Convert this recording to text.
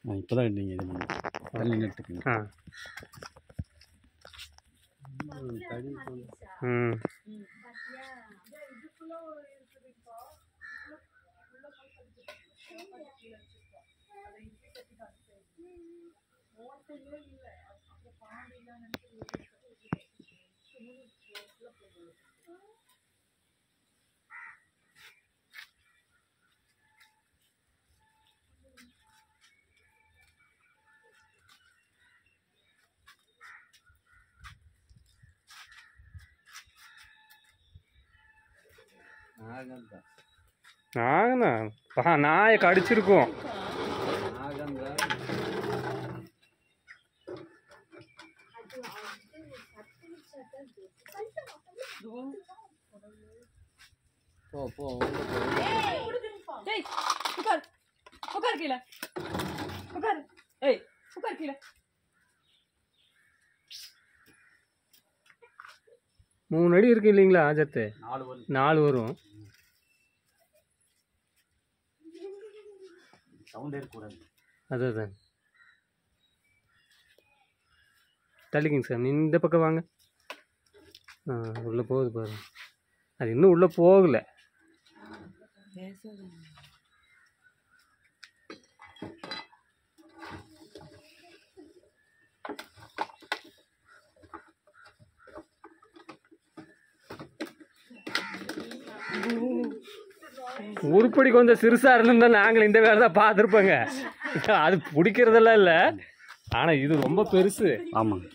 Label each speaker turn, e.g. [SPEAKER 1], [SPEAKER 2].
[SPEAKER 1] இப்போ தான் நீங்கள் இது பண்ணி தள்ளி நட்டுக்குங்க
[SPEAKER 2] ஆ ம் நாகண்ணா பா நாயை கடிச்சிருக்கோம்
[SPEAKER 1] போ போ
[SPEAKER 3] ஏய் உட்கார் உட்கார் கீழே உட்கார் ஏய் உட்கார் கீழே
[SPEAKER 2] மூணு அடி இருக்கு இல்லைங்களா ஆஜத்து
[SPEAKER 1] நாலு வந்து
[SPEAKER 2] நாலு வரும்
[SPEAKER 1] சவுண்டே இருக்கக்கூடாது
[SPEAKER 2] அதுதான் தள்ளிக்கிங்க சார் இந்த பக்கம் வாங்க ஆ உள்ளே போகுது பாருங்க அது இன்னும் உள்ளே போகலை உருப்படி கொஞ்சம் சிறுசாக இருந்திருந்தா நாங்கள் இந்த வேலை தான் பார்த்துருப்போங்க அது பிடிக்கிறதெல்லாம் இல்லை ஆனால் இது ரொம்ப பெருசு
[SPEAKER 1] ஆமாங்க